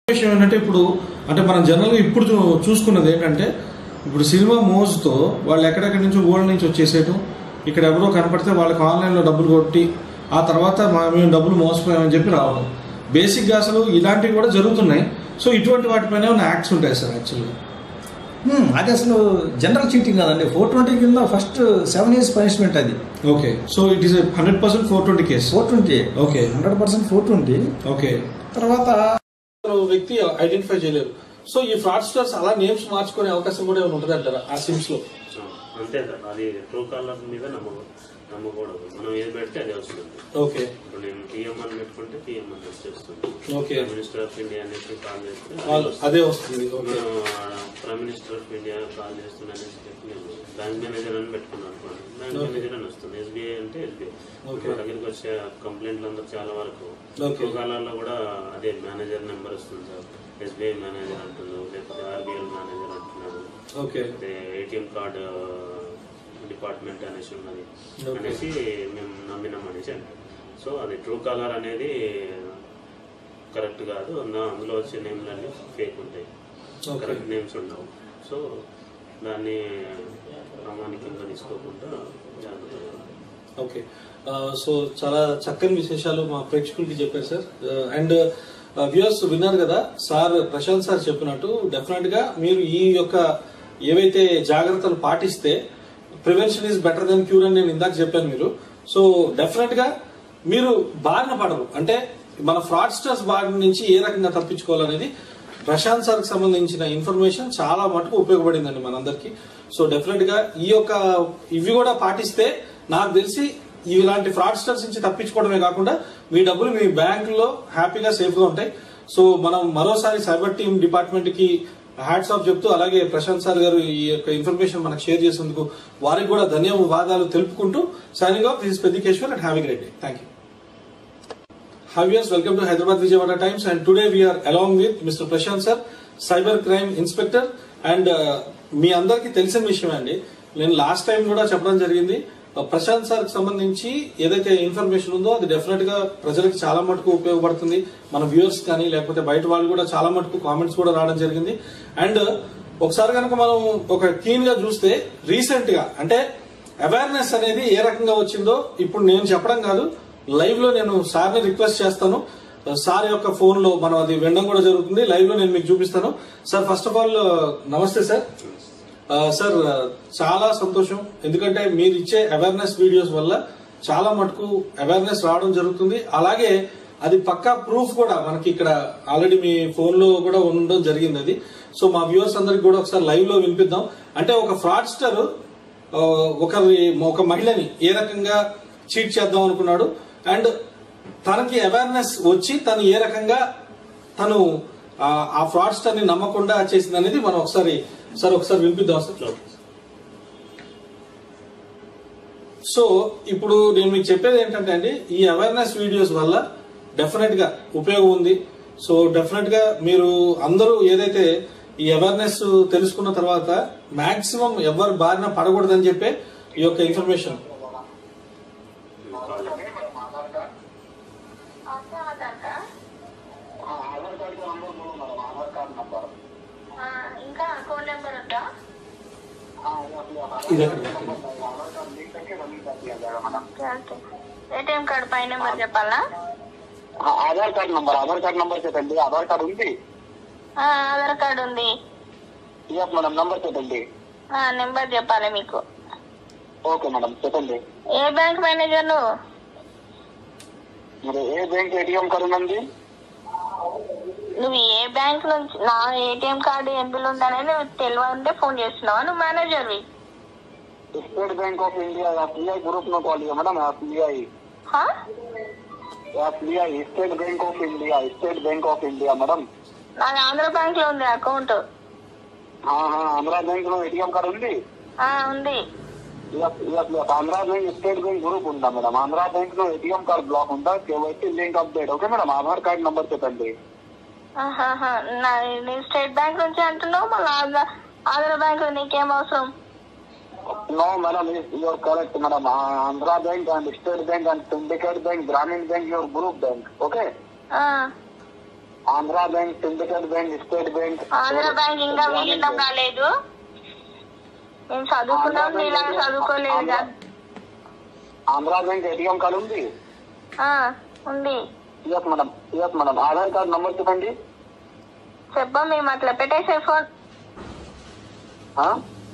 విషయం ఏంటంటే ఇప్పుడు అంటే మనం జనరల్గా ఇప్పుడు చూ- చూసుకున్నది ఏంటంటే ఇప్పుడు సినిమా మోజుతో వాళ్ళు ఎక్కడెక్కడి నుంచో ఊళ్ళ నుంచి వచ్చేసేయటం ఇక్కడ ఎవరో కనపడితే వాళ్ళకి ఆన్లైన్లో డబ్బులు కొట్టి ఆ తర్వాత మా మేము డబ్బులు మోసపోయామని చెప్పి రావడం బేసిక్గా అసలు ఇలాంటివి కూడా జరుగుతున్నాయి సో ఇటువంటి వాటిపైన ఉన్న యాక్ట్స్ ఉంటాయి సార్ యాక్చువల్గా హ్మ్, అది అసలు జనరల్ చీటింగ్ కాదండి ఫోర్ ట్వంటీ కింద ఫస్ట్ సెవెన్ ఇయర్స్ పనిష్మెంట్ అది okay so it is hundred percent four twenty case four twenty okay hundred percent four twenty okay తర్వాత వ్యక్తి ఐడెంటిఫై చేయలేరు సో ఈ ఫ్రాడ్స్టర్స్ అలా నేమ్స్ మార్చుకునే అవకాశం కూడా ఏమైనా ఉంటుంది అంటారా ఆ సిమ్స్ లో అంతే సార్ అది ట్రూ కాలర్ మీద నమ్మకం నమ్మకూడదు మనం ఏది పెడితే అదే వస్తుంది ఓకే ఇప్పుడు నేను టీఎం అని పెట్టుకుంటే టీఎం అని వచ్చేస్తుంది ఓకే మినిస్టర్ ఆఫ్ ఇండియా అనేసి కాల్ చేస్తే వాళ్ళు అదే వస్తుంది ఓకే మనం prime minister of India call చేస్తున్నా అనేసి చెప్పి నేను బ్యాంక్ మేనేజర్ అని పెట్టుకున్నాను అనుకోండి బ్యాంక్ మేనేజర్ అని వస్తుంది ఎస్బీఐ అంటే ఎస్బీఐ Okay. మా దగ్గరికి వచ్చే కంప్లైంట్లు అందరూ చాలా వరకు Okay. ట్రూ కాలర్లో కూడా అదే మేనేజర్ నెంబర్ వస్తుంది సార్ ఎస్బీఐ మేనేజర్ అంటున్నారు లేకపోతే ఆర్బీఎల్ మేనేజర్ అంటున్నారు ఓకే లేకపోతే ఏటీఎం కార్డు డిపార్ట్మెంట్ అనేసి ఉన్నది Okay. అనేసి మేము నమ్మినాం అనేసి అంటారు సో అది ట్రూ కాలర్ అనేది కరెక్ట్ కాదు నా అందులో వచ్చే నేమ్లన్నీ ఫేక్ ఉంటాయి Okay. కరెక్ట్ నేమ్స్ ఉండవు సో దాన్ని ప్రామాణికంగా తీసుకోకుండా జాగ్రత్తగా ఓకే ఆ, సో చాలా చక్కని విశేషాలు మా ప్రేక్షకులకి చెప్పారు సార్ అండ్ వ్యూయర్స్ విన్నారు కదా సార్ ప్రశాంత్ సార్ చెప్పినట్టు డెఫినెట్ గా మీరు ఈ యొక్క ఏవైతే జాగ్రత్తలు పాటిస్తే prevention is better than cure అని నేను ఇందాక చెప్పాను మీరు సో డెఫినెట్ గా మీరు బారిన పడరు అంటే మన ఫ్రాడ్స్టర్స్ బారి నుంచి ఏ రకంగా తప్పించుకోవాలనేది ప్రశాంత్ సార్కి సంబంధించిన ఇన్ఫర్మేషన్ చాలా మటుకు ఉపయోగపడిందండి మనందరికి సో డెఫినెట్ గా ఈ యొక్క ఇవి కూడా పాటిస్తే నాకు తెలిసి ఇలాంటి ఫ్రాడ్స్టర్స్ నుంచి తప్పించుకోవడమే కాకుండా మీ డబ్బులు మీ బ్యాంకులో హ్యాపీగా సేఫ్ గా ఉంటాయి సో మనం మరోసారి సైబర్ టీమ్ డిపార్ట్మెంట్ కి హ్యాట్స్ ఆఫ్ చెప్తూ అలాగే ప్రశాంత్ సార్ గారు ఈ యొక్క ఇన్ఫర్మేషన్ మనకు షేర్ చేసేందుకు వారికి కూడా ధన్యవాదాలు తెలుపుకుంటూ signing off this Peddikeshwar and have great day thank you Hi viewers, welcome to Hyderabad Vijayawada Times and today we are along with Mr. Prashant sir, Cyber Crime Inspector and uh, మీ అందరికీ తెలిసిన విషయం అండి నేను లాస్ట్ టైం కూడా చెప్పడం జరిగింది uh, Prashanth sir కి సంబంధించి ఏదైతే ఇన్ఫర్మేషన్ ఉందో అది డెఫినెట్ గా ప్రజలకు చాలా మటుకు ఉపయోగపడుతుంది మన వ్యూవర్స్ కానీ లేకపోతే బయట వాళ్ళు కూడా చాలా మటుకు కామెంట్స్ కూడా రావడం జరిగింది అండ్ ఒకసారి కనుక మనం ఒక కీన్ గా చూస్తే రీసెంట్ గా అంటే అవేర్నెస్ అనేది ఏ రకంగా వచ్చిందో ఇప్పుడు నేను చెప్పడం కాదు లైవ్ లో నేను సార్ ని రిక్వెస్ట్ చేస్తాను సార్ యొక్క ఫోన్ లో మనం అది వినడం కూడా జరుగుతుంది లైవ్ లో నేను మీకు చూపిస్తాను సార్ ఫస్ట్ ఆఫ్ ఆల్ నమస్తే సార్ ఆ, సార్ ఆ, చాలా సంతోషం ఎందుకంటే మీరు ఇచ్చే అవేర్నెస్ వీడియోస్ వల్ల చాలా మటుకు అవేర్నెస్ రావడం జరుగుతుంది అలాగే అది పక్కా ప్రూఫ్ కూడా మనకి ఇక్కడ ఆల్రెడీ మీ ఫోన్ లో కూడా ఉండడం జరిగింది అది సో మా వ్యూవర్స్ అందరికి కూడా ఒకసారి లైవ్ లో వినిపిద్దాం అంటే ఒక ఫ్రాడ్స్టర్ ఒకరి ఒక మహిళని ఏ రకంగా చీట్ చేద్దాం అనుకున్నాడు అండ్ తనకి అవేర్నెస్ వచ్చి తను ఏ రకంగా తను ఆ- ఆ ఫ్రాడ్స్టర్ ని నమ్మకుండా చేసింది అనేది మనం ఒకసారి సార్ ఒకసారి వినిపిద్దాం సార్ సో ఇప్పుడు నేను మీకు చెప్పేది ఏంటంటే అండి ఈ అవేర్నెస్ వీడియోస్ వల్ల డెఫినెట్ గా ఉపయోగం ఉంది సో డెఫినెట్ గా మీరు అందరూ ఏదైతే ఈ అవేర్నెస్ తెలుసుకున్న తర్వాత మాక్సిమం ఎవరు బారిన పడకూడదని చెప్పే ఈ యొక్క information call Aadhaar card number बोलो मैडम आधार कार्ड नंबर ఇంకా అకౌంట్ నెంబర్ ఉందా हाँ वो अपने आधार इधर कार्ड आधार कार्ड लिंक करके रनिंग कर दिया जाएगा मैडम ఏటీఎం కార్డ్ పై నెంబర్ చెప్పాలా हाँ Aadhaar card number Aadhaar card number చెప్పండి ఆధార్ కార్డు ఉంది ఆ, ఆధార్ కార్డు ఉంది ఇయప్ మేడం నంబర్ చెప్పండి ఆ, నెంబర్ చెప్పాలి మీకు ఓకే మేడం చెప్పండి ఏ బ్యాంక్ మేనేజర్ నువ్వు మీరు ఏ బ్యాంక్ ఏటీఎం కార్డు ఉంది నువ్వు ఏ బ్యాంక్ నుంచి నా ఏటీఎం కార్డు ఎందులో ఉందనేది నువ్వు తెలియాలంటే ఫోన్ చేస్తున్నావా నువ్వు మేనేజర్వి State Bank of India SBI group में कॉल किया मैडम एसबीआई హా? SBI State Bank of India State Bank of India madam నాది ఆంధ్ర బ్యాంక్ లో ఉంది అకౌంట్ हाँ हाँ आंध्रा बैंक में एटीएम कार्ड ఉంది ఆ, ఉంది yes yes yes Andhra Bank State Bank group ఉందా మేడం ఆంధ్రా బ్యాంక్ లో ఏటీఎం కార్డ్ బ్లాక్ ఉందా KYC link update okay madam Aadhaar card number చెప్పండి ఆహాహా. నా నీ స్టేట్ బ్యాంక్ నుంచి అంటున్నావు మళ్ళీ ఆంధ్ర ఆంధ్ర బ్యాంక్ నీకేం అవసరం no madam your correct madam Andhra Bank and State Bank and Syndicate Bank Grameen Bank your group bank okay ఆ, Andhra Bank Syndicate Bank State Bank Andhra Bank ఇంకా విలీనం కాలేదు మేము చదువుకున్నాం నీలా చదువుకోలేదు కదా ఆంధ్ర బ్యాంక్ ఏటీఎం కార్డు ఉంది ఆ, ఉంది yes madam yes madam Aadhaar card number చెప్పండి చెప్పం మేము అట్లా పెట్టేసే ఫోన్ ఆ?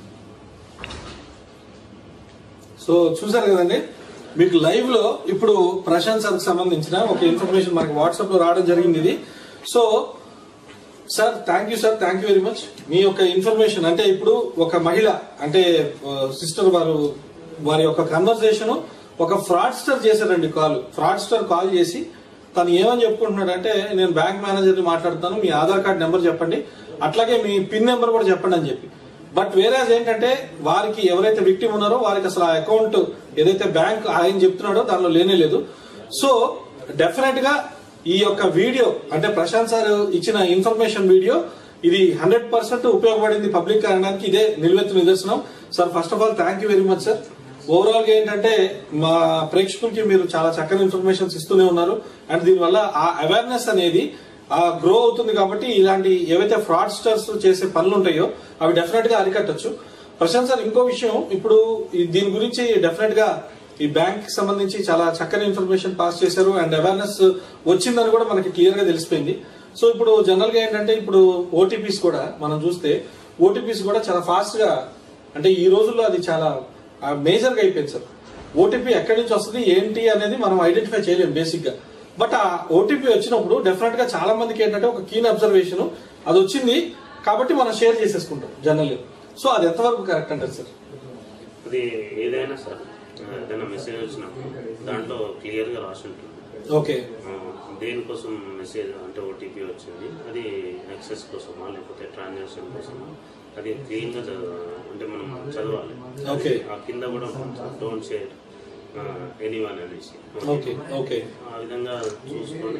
సో చూసారు కదండి మీకు లైవ్ లో ఇప్పుడు ప్రశాంత్ సార్కి సంబంధించిన ఒక ఇన్ఫర్మేషన్ మనకి వాట్సాప్ లో రావడం జరిగింది ఇది so sir thank you sir thank you very much మీ యొక్క ఇన్ఫర్మేషన్ అంటే ఇప్పుడు ఒక మహిళ అంటే సిస్టర్ వారు వారి యొక్క కన్వర్సేషన్ ఒక ఫ్రాడ్స్టర్ చేశారండి కాల్ ఫ్రాడ్స్టర్ కాల్ చేసి తను ఏమని చెప్పుకుంటున్నాడంటే నేను బ్యాంక్ మేనేజర్ని మాట్లాడుతాను మీ ఆధార్ కార్డ్ నెంబర్ చెప్పండి అట్లాగే మీ పిన్ నెంబర్ కూడా చెప్పండి అని చెప్పి బట్ వేరే ఏంటంటే వారికి ఎవరైతే విక్టిమ్ ఉన్నారో వారికి అసలు ఆ అకౌంట్ ఏదైతే బ్యాంక్ ఆయన చెప్తున్నాడో దానిలో లేనే లేదు సో డెఫినెట్ గా ఈ యొక్క వీడియో అంటే ప్రశాంత్ సార్ ఇచ్చిన ఇన్ఫర్మేషన్ వీడియో ఇది హండ్రెడ్ పర్సెంట్ ఉపయోగపడింది పబ్లిక్ అనడానికి ఇదే నిలువెత్తు నిదర్శనం sir first of all thank you very much sir overall గా ఏంటంటే మా ప్రేక్షకులకి మీరు చాలా చక్కని ఇన్ఫర్మేషన్స్ ఇస్తూనే ఉన్నారు అండ్ దీనివల్ల ఆ అవేర్నెస్ అనేది ఆ గ్రో అవుతుంది కాబట్టి ఇలాంటి ఏవైతే ఫ్రాడ్స్టర్స్ చేసే పనులు ఉంటాయో అవి డెఫినెట్ గా అరికట్టచ్చు ప్రశాంత్ సార్ ఇంకో విషయం ఇప్పుడు ఈ- దీని గురించి డెఫినెట్ గా ఈ బ్యాంక్ కి సంబంధించి చాలా చక్కని ఇన్ఫర్మేషన్ పాస్ చేశారు అండ్ అవేర్నెస్ వచ్చిందని కూడా మనకి క్లియర్ గా తెలిసిపోయింది సో ఇప్పుడు జనరల్ గా ఏంటంటే ఇప్పుడు ఓటీపీస్ కూడా మనం చూస్తే ఓటీపీస్ కూడా చాలా ఫాస్ట్ గా అంటే ఈ రోజుల్లో అది చాలా మేజర్ గా అయిపోయింది సార్ ఓటీపీ ఎక్కడి నుంచి వస్తుంది ఏంటి అనేది మనం ఐడెంటిఫై చేయలేం బేసిక్ గా బట్ ఆ ఓటీపీ వచ్చినప్పుడు డెఫినెట్ గా చాలా మందికి ఏంటంటే ఒక కీన్ అబ్జర్వేషన్ అది వచ్చింది కాబట్టి మనం షేర్ చేసేసుకుంటాం జనరల్ సో అది ఎంతవరకు కరెక్ట్ అంటారు సార్ అది ఏదైనా సార్ ఏదైనా మెసేజ్ వచ్చినప్పుడు దాంట్లో క్లియర్ గా రాసి ఉంటుంది ఓకే ఆ, దేనికోసం మెసేజ్ అంటే ఓటీపీ వచ్చింది అది యాక్సెస్ కోసమా లేకపోతే ట్రాన్సాక్షన్ కోసమా అది క్లీన్ గా చదవ అంటే మనం చదవాలి Okay. ఆ కింద కూడా డోంట్ షేర్ ఎనీ వన్ అనేసి ఓకే ఓకే ఆ విధంగా చూసుకొని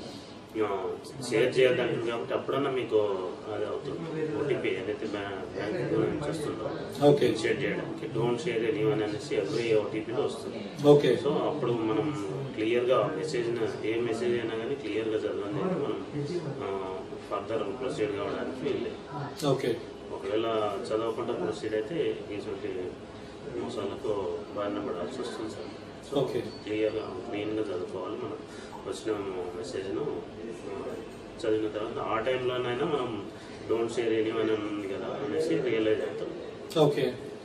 షేర్ చేయొద్దంటారు కాబట్టి అప్పుడన్నా మీకు అది అవుతుంది ఓటీపీ ఏదైతే బ్యాంక్ నుంచి వస్తుందో ఓకే షేర్ చేయడానికి డోంట్ షేర్ ఎనీ వన్ అనేసి ఎవ్రీ ఓటీపీలో వస్తుంది ఓకే సో అప్పుడు మనం క్లియర్ గా మెసేజ్ ఏ మెసేజ్ అయినా కానీ క్లియర్ గా చదవండి మనం ఫర్దర్ ప్రొసీడ్ కావడానికి వీల్లేదు ఓకే ఒకవేళ చదవకుండా ప్రొసీడ్ అయితే ఇటువంటి మోసాలకు బారిన పడాల్సి వస్తుంది సార్ సో ఓకే. క్లియర్ గా క్లీన్ గా చదువుకోవాలి మనం వచ్చిన మెసేజ్ ను ఆ, చదివిన తర్వాత ఆ టైంలోనైనా మనం డోంట్ షేర్ ఎనీ అని ఉంది కదా అనేసి రియలైజ్ అవుతాం ఓకే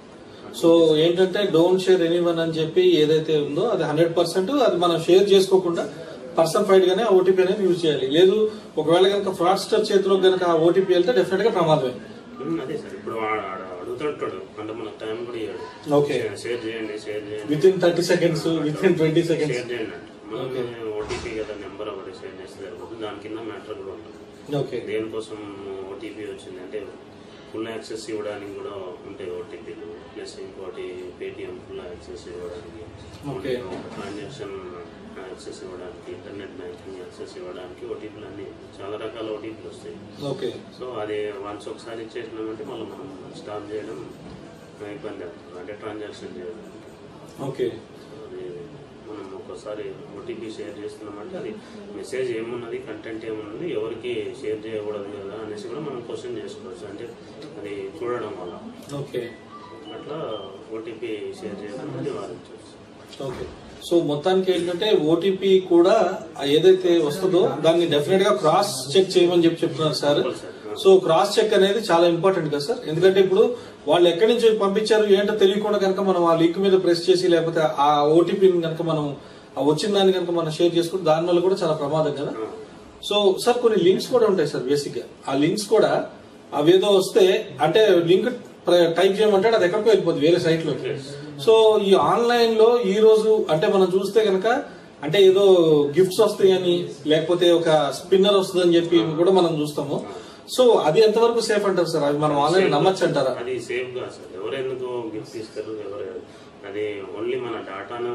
సో ఏంటంటే డోంట్ షేర్ ఎనీవన్ అని చెప్పి ఏదైతే ఉందో అది హండ్రెడ్ పర్సెంట్ అది మనం షేర్ చేసుకోకుండా పర్సన్ ఫైడ్ గానే ఓటీపీ అనేది యూజ్ చేయాలి లేదు ఒకవేళ కనుక ఫ్రాడ్స్టర్ చేతిలో కనుక ఆ ఓటీపీ వెళ్తే డెఫినెట్ గా ప్రమాదమే ఉమ్, అదే సార్ ఇప్పుడు వాడు ఆడ అడుగుతుంటాడు అంటే మనకు టైం కూడా ఇవ్వడు ఓకే షేర్ చేయండి షేర్ చేయండి within thirty seconds within twenty seconds share చేయండి అంటే మనం ఓటీపీ కదా నెంబర్ ఒకటి షేర్ చేస్తే సరిపోతుంది దాని కింద మ్యాటర్ కూడా ఉంటుంది ఓకే దేనికోసం ఓటీపీ వచ్చింది అంటే ఫుల్ యాక్సెస్ ఇవ్వడానికి కూడా ఉంటాయి ఓటీపీలు ప్లస్ ఇంకోటి పేటిఎం ఫుల్ యాక్సెస్ ఇవ్వడానికి Okay. ట్రాన్సాక్షన్ యాక్సెస్ ఇవ్వడానికి ఇంటర్నెట్ బ్యాంకింగ్ యాక్సెస్ ఇవ్వడానికి ఓటీపీలు అన్ని చాలా రకాల ఓటీపీలు వస్తాయి ఓకే సో అది వన్స్ ఒకసారి ఇచ్చేసినామంటే మళ్ళీ మనం స్టాప్ చేయడం ఇబ్బంది అవుతుంది అంటే ట్రాన్సాక్షన్ చేయడానికి ఓకే అది మనం ఒక్కసారి ఓటీపీ షేర్ చేస్తున్నామంటే అది మెసేజ్ ఏమున్నది కంటెంట్ ఏమున్నది ఎవరికి షేర్ చేయకూడదు కదా అనేసి కూడా మనం క్వశ్చన్ చేసుకోవచ్చు అంటే అది చూడడం వల్ల ఓకే అట్లా ఓటీపీ షేర్ చేయడం నివారించవచ్చు ఓకే సో మొత్తానికి ఏంటంటే ఓటీపీ కూడా ఏదైతే వస్తుందో దాన్ని డెఫినెట్ గా క్రాస్ చెక్ చేయమని చెప్పి చెప్తున్నారు సార్ సో క్రాస్ చెక్ అనేది చాలా ఇంపార్టెంట్ కదా సార్ ఎందుకంటే ఇప్పుడు వాళ్ళు ఎక్కడి నుంచి పంపించారు ఏంటో తెలియకుండా కనుక మనం ఆ లింక్ మీద ప్రెస్ చేసి లేకపోతే ఆ ఓటీపీని కనుక మనం ఆ వచ్చిన దాన్ని కనుక మనం షేర్ చేసుకుంటే దాని వల్ల కూడా చాలా ప్రమాదం కదా సో సార్ కొన్ని లింక్స్ కూడా ఉంటాయి సార్ బేసిక్ గా ఆ లింక్స్ కూడా అవేదో వస్తే అంటే లింక్ టైప్ చేయమంటే అది ఎక్కడికో వెళ్ళిపోతుంది వేరే సైట్ లోకి సో ఈ ఆన్లైన్ లో ఈ రోజు అంటే మనం చూస్తే కనుక అంటే ఏదో గిఫ్ట్స్ వస్తాయని లేకపోతే ఒక స్పిన్నర్ వస్తుందని చెప్పి కూడా మనం చూస్తాము సో అది ఎంతవరకు సేఫ్ అంటారు సార్ అది మనం ఆన్లైన్ నమ్మచ్చు అంటారా అది సేఫ్ గా సార్ ఎవరెందుకు గిఫ్ట్ ఇస్తారు ఎవరు అది ఓన్లీ మన డేటాను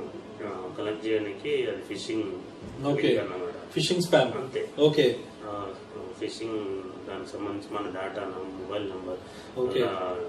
కలెక్ట్ చేయడానికి అది ఫిషింగ్ ఓకే అన్నమాట ఫిషింగ్ స్పామ్ అంతే ఓకే ఫిషింగ్ దానికి సంబంధించి మన data mobile number Okay.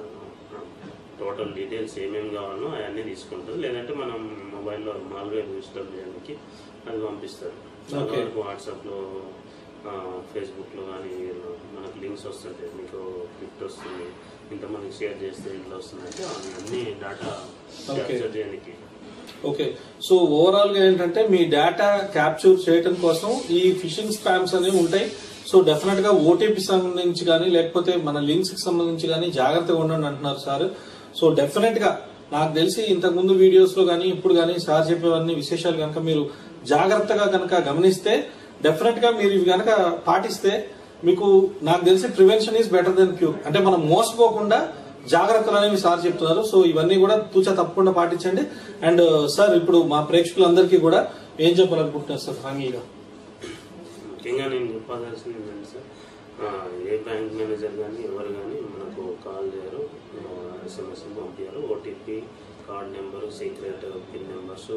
Total details ఏమేమి కావాలో అవన్నీ తీసుకుంటుంది లేదంటే మనం మొబైల్లో మాల్వేర్ ఇన్స్టాల్ చేయడానికి అది పంపిస్తారు చాలా Okay. వరకు వాట్సాప్ లో ఫేస్బుక్లో కానీ మనకు లింక్స్ వస్తుంటాయి మీకు క్లిప్ వస్తుంది ఇంతమందికి షేర్ చేస్తే ఇట్లా వస్తుందంటే అన్ని డేటా Okay. క్యాప్చర్ చేయడానికి ఓకే సో ఓవరాల్ గా ఏంటంటే మీ డేటా క్యాప్చర్ చేయడం కోసం ఈ ఫిషింగ్ స్పామ్స్ అనేవి ఉంటాయి సో డెఫినెట్ గా ఓటీపీ సంబంధించి కానీ లేకపోతే మన లింక్స్ కి సంబంధించి కానీ జాగ్రత్తగా ఉండండి అంటున్నారు సార్ సో డెఫినెట్ గా నాకు తెలిసి ఇంతకు ముందు వీడియోస్ లో కానీ ఇప్పుడు కానీ సార్ చెప్పేవన్నీ విశేషాలు కనుక మీరు జాగ్రత్తగా కనుక గమనిస్తే డెఫినెట్ గా మీరు ఇవి కనుక పాటిస్తే మీకు నాకు తెలిసి prevention is better than cure అంటే మనం మోసపోకుండా జాగ్రత్తలు అనేవి సార్ చెప్తున్నారు సో ఇవన్నీ కూడా తూచా తప్పకుండా పాటించండి అండ్ సార్ ఇప్పుడు మా ప్రేక్షకులందరికీ కూడా ఏం చెప్పాలనుకుంటున్నారు సార్ ఫైనల్గా ముఖ్యంగా నేను చెప్పాల్సింది ఏంటంటే సార్ ఆ, ఏ బ్యాంక్ మేనేజర్ కానీ ఎవరు కానీ మనకు కాల్ చేయరు ఎస్ఎంఎస్ పంపించారు OTP card number secret pin numbers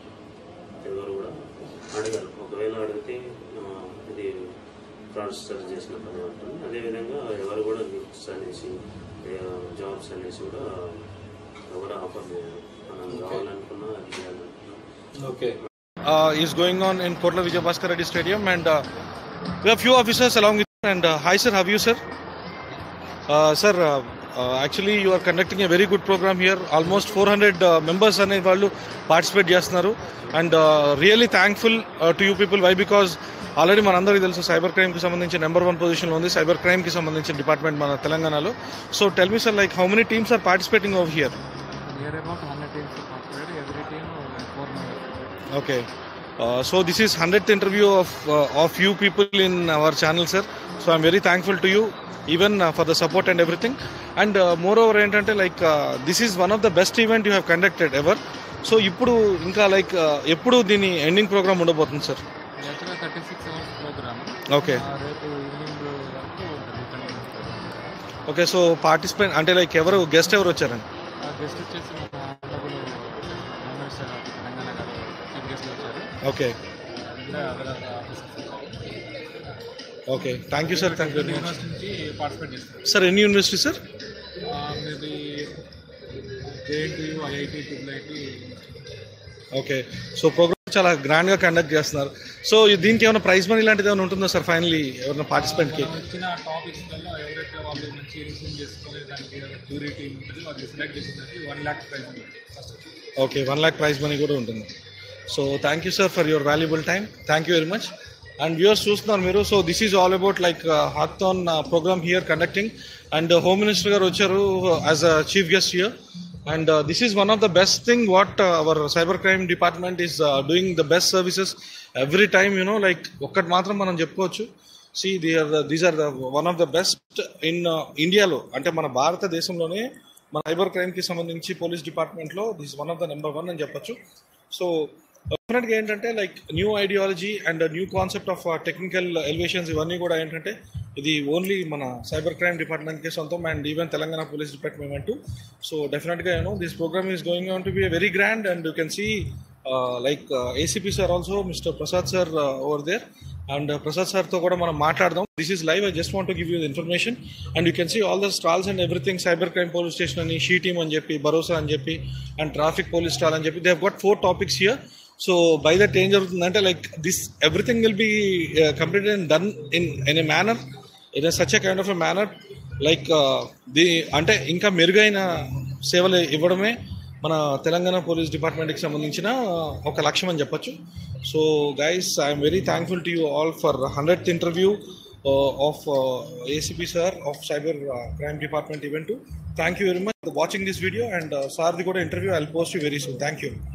ఎవరు కూడా అడగరు ఒకవేళ అడిగితే ఆ, ఇది ఫ్రాడ్స్టర్ చేసిన పని ఉంటుంది అదేవిధంగా ఎవరు కూడా గిఫ్ట్స్ అనేసి జాబ్స్ అనేసి కూడా ఎవరు ఆఫర్ చేయరు మనం కావాలనుకున్నా అది చేయాలనుకున్నా okay uh, is going on in Kotla Vijay Bhaskar Reddy Stadium, and uh, we have few officers along with. And uh, hi, sir. How are you, sir? Uh, sir, uh, uh, actually, you are conducting a very good program here. Almost 400 uh, members అనే వాళ్ళు participate చేస్తున్నారు and really thankful to you people why because already మనందరికీ తెలుసు cyber క్రైమ్కి సంబంధించి number one పొజిషన్లో ఉంది cyber క్రైమ్కి సంబంధించిన department మన తెలంగాణలో so tell me sir like how many teams are participating over here Near about 100 teams are participated. Every team uh, four members. Okay. Uh, so this is 100th interview of uh, of you people in our channel, sir. So I'm very thankful to you, even uh, for the support and everything. And uh, moreover, ఏంటంటే like uh, this is one of the best event you have conducted ever. So ఇప్పుడు ఇంకా like ఎప్పుడు దీని ending programme ఉండబోతుంది sir ఇది actually thirty six hours program Okay. రేపు evening వరకు ఉంటుంది కంటిన్యూస్ ఓకే సో పార్టిసిపేట్ అంటే లైక్ ఎవరు గెస్ట్ ఎవరు వచ్చారండి ఆ గెస్ట్ వచ్చేసి మన honourable home minister of Telangana garu chief guest వచ్చారు ఓకే ఇంకా అదర్ ఆఫీసర్స్ వచ్చారు okay thank you sir thank you very much university నుంచి పార్టిసిపేట్ చేస్తారు సార్ ఎన్ని university sir maybe JNTU IIT triple IT okay so program చాలా గ్రాండ్ గా కండక్ట్ చేస్తున్నారు సో దీనికి ఏమైనా ప్రైజ్ మనీ లాంటిది ఏమైనా ఉంటుందా సార్ ఫైనలీ ఎవరైనా పార్టిసిపెంట్ కి వచ్చిన టాపిక్స్ వల్ల ఎవరైతే వాళ్ళు మంచి రిసీవ్ చేసుకునే దానికి జ్యూరీ టీం ఉంటుంది వాళ్ళు సెలెక్ట్ చేసినది one lakh prize first okay one lakh prize money కూడా ఉంటుంది so thank you sir for your valuable time thank you very much and viewers చూస్తున్నారు మీరు so this is all about like hackathon program here conducting and home minister garu వచ్చారు as a chief guest here and this is one of the best thing what our cyber crime department is doing the best services every time you know like ఒక్కటి మాత్రం మనం చెప్పుకోవచ్చు see the are these are the one of the best in ఇండియాలో అంటే మన భారతదేశంలోనే మన సైబర్ క్రైమ్ కి సంబంధించి పోలీస్ డిపార్ట్మెంట్ లో this one of the number one అని చెప్పొచ్చు సో డెఫినెట్ గా ఏంటంటే like new ideology and new concept of technical elevations ఇవన్నీ కూడా ఏంటంటే ఇది ఓన్లీ మన సైబర్ క్రైమ్ డిపార్ట్మెంట్ కి సొంతం and even Telangana police department so definite గా you know this program is going on to be very grand and you can see like ACP sir also mister Prasad sir over there and Prasad సార్తో కూడా మనం మాట్లాడదాం this is live I just want give you information and you can see all the stalls and everything cyber crime police station అని she team అని చెప్పి భరోసా అని చెప్పి అండ్ ట్రాఫిక్ పోలీస్ స్టాల్ అని చెప్పి they have got four topics here so by that ఏం జరుగుతుందంటే like this everything will be completed and done in in a manner in such a kind of a manner like the అంటే ఇంకా మెరుగైన సేవలు ఇవ్వడమే మన తెలంగాణ పోలీస్ డిపార్ట్మెంట్కి సంబంధించిన ఒక లక్ష్యం అని చెప్పొచ్చు so guys I'm very thankful to you all for hundred interview of ACP sir of cyber crime department event thank you very much watching this video and సార్ది కూడా interview I post you very soon thank you